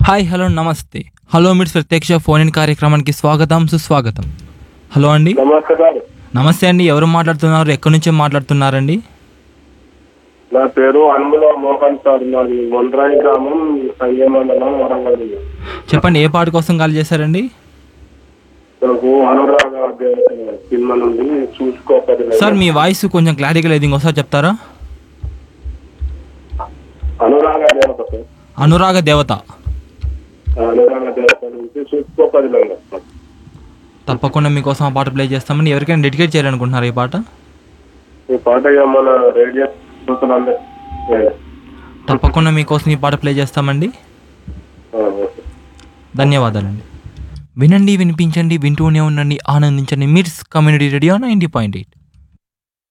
Hi hello నమస్తే hello మిట్స్ ప్రత్యక్ష ఫోన్ ఇన్ కార్యక్రమానికి స్వాగతం సుస్వాగతం హలో అండి నమస్తే సార్ నమస్తే అండి ఎవరు మాట్లాడుతున్నారు ఎక్కడి నుంచి మాట్లాడుతున్నారండి నా పేరు అనుముల మోహన్ సార్ నాది మొండ్రాయి గ్రామం సంజయ మండలం వరంగల్ జిల్లా. చెప్పండి ఏ పాట కోసం కాల్ చేశారండి నాకు అనురాగ దేవత సినిమా నుండి చూసుకోకది సార్ మీ వాయిస్ కొంచెం క్లారిటీగా లేదు ఇంకోసారి చెప్తారా అనురాగ దేవత సార్ అనురాగ దేవత అనురాగ దేవత నుంచి చూసుకోకది తప్పకుండా మీకోసం ఆ పాట ప్లే చేస్తామండి ఎవరికైనా డెడికేట్ చేయాలనుకుంటున్నారా ఈ పాట ఈ పాట ఇక మన రేడియో చూస్తున్నాండి తప్పకుండా మీకోసం ఈ పాట ప్లే చేస్తామండి ధన్యవాదాలండి వినండి వినిపించండి వింటూనే ఉండండి ఆనందించండి MITS community radio ninety point eight